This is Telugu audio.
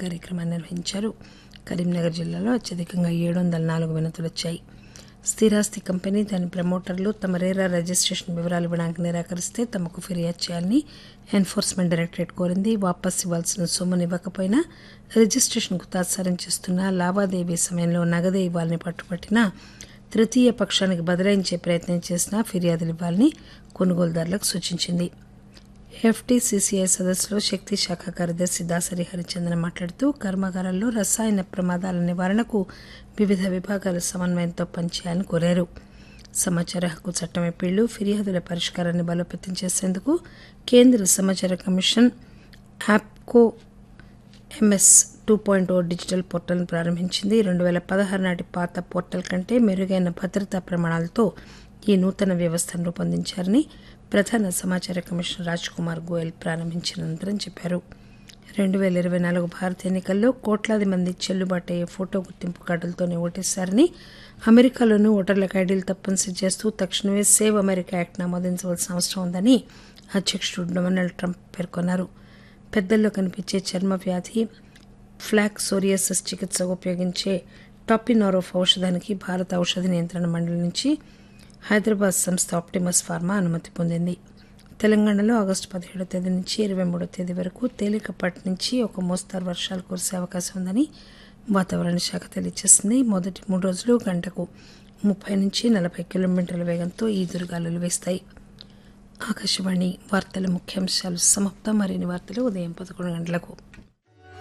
కార్యక్రమాన్ని నిర్వహించారు కరీంనగర్ జిల్లాలో అత్యధికంగా ఏడు వందల నాలుగు వినతులు వచ్చాయి స్థిరాస్తి కంపెనీ దాని ప్రమోటర్లు తమ రేరా రిజిస్ట్రేషన్ వివరాలు ఇవ్వడానికి నిరాకరిస్తే తమకు ఫిర్యాదు చేయాలని ఎన్ఫోర్స్మెంట్ డైరెక్టరేట్ కోరింది వాపస్ ఇవ్వాల్సిన సొమ్మును ఇవ్వకపోయినా రిజిస్ట్రేషన్కు తాత్సారం చేస్తున్న లావాదేవీ సమయంలో నగదే ఇవ్వాలని పట్టుపట్టినా తృతీయ పక్షానికి బదలాయించే ప్రయత్నం చేసినా ఫిర్యాదులు ఇవ్వాలని కొనుగోలుదారులకు సూచించింది ఎఫ్టీసీసీఐ సదస్సులో శక్తి శాఖ కార్యదర్శి దాసరి హరిచందన్ మాట్లాడుతూ కర్మాగారాల్లో రసాయన ప్రమాదాల నివారణకు వివిధ విభాగాల సమన్వయంతో పనిచేయాలని కోరారు సమాచార హక్కు చట్టం ఎప్పిళ్లు ఫిర్యాదుల పరిష్కారాన్ని బలోపేతం చేసేందుకు కేంద్ర సమాచార కమిషన్ యాప్కో MS two point O digital పోర్టల్ను ప్రారంభించింది రెండు వేల పదహారు నాటి పాత పోర్టల్ కంటే మెరుగైన భద్రతా ప్రమాణాలతో ఈ నూతన వ్యవస్థను రూపొందించారని ప్రధాన సమాచార కమిషనర్ రాజ్ కుమార్ గోయల్ ప్రారంభించిన అనంతరం చెప్పారు రెండు వేల ఇరవై నాలుగు భారత ఎన్నికల్లో కోట్లాది మంది చెల్లుబాటు అయ్యే ఫోటో గుర్తింపు కార్డులతోనే ఓటేశారని అమెరికాలోనూ ఓటర్లకు ఐడీలు తప్పనిసరి చేస్తూ తక్షణమే సేవ్ అమెరికా యాక్ట్ ఆమోదించవలసిన అవసరం ఉందని అధ్యక్షుడు డొనాల్డ్ ట్రంప్ పేర్కొన్నారు పెద్దల్లో కనిపించే చర్మ వ్యాధి ఫ్లాక్ సోరియాసిస్ చికిత్సకు ఉపయోగించే టాపినోరోఫ్ ఔషధానికి భారత ఔషధ నియంత్రణ మండలి నుంచి హైదరాబాద్ సంస్థ ఆప్టిమస్ ఫార్మా అనుమతి పొందింది తెలంగాణలో ఆగస్టు పదిహేడో తేదీ నుంచి ఇరవై మూడో తేదీ వరకు తేలికపాటి నుంచి ఒక మోస్తారు వర్షాలు కురిసే అవకాశం ఉందని వాతావరణ శాఖ తెలియజేసింది మొదటి మూడు రోజులు గంటకు ముప్పై నుంచి నలభై కిలోమీటర్ల వేగంతో ఈ దుర్గాలు వేస్తాయి ఆకాశవాణి వార్తల ముఖ్యాంశాలు సమాప్తం మరిన్ని వార్తలు ఉదయం పదకొండు గంటలకు